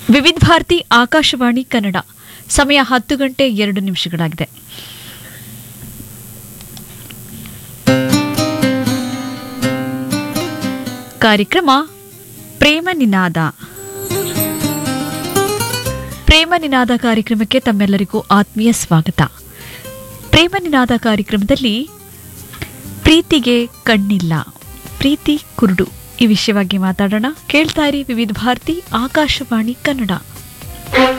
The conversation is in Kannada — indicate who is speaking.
Speaker 1: ವಿವಿಧ ಭಾರತಿ ಆಕಾಶವಾಣಿ ಕನ್ನಡ ಸಮಯ ಹತ್ತು ಗಂಟೆ ಎರಡು ನಿಮಿಷಗಳಾಗಿದೆ ಕಾರ್ಯಕ್ರಮ ಪ್ರೇಮ ನಿನಾದ ಪ್ರೇಮ ನಿನಾದ ಕಾರ್ಯಕ್ರಮಕ್ಕೆ ತಮ್ಮೆಲ್ಲರಿಗೂ ಆತ್ಮೀಯ ಸ್ವಾಗತ ಪ್ರೇಮ ನಿನಾದ ಕಾರ್ಯಕ್ರಮದಲ್ಲಿ ಪ್ರೀತಿಗೆ ಕಣ್ಣಿಲ್ಲ ಪ್ರೀತಿ ಕುರುಡು ಈ ವಿಷಯವಾಗಿ ಮಾತಾಡೋಣ ಕೇಳ್ತಾ ಇರಿ ವಿವಿಧ ಭಾರತಿ ಆಕಾಶವಾಣಿ ಕನ್ನಡ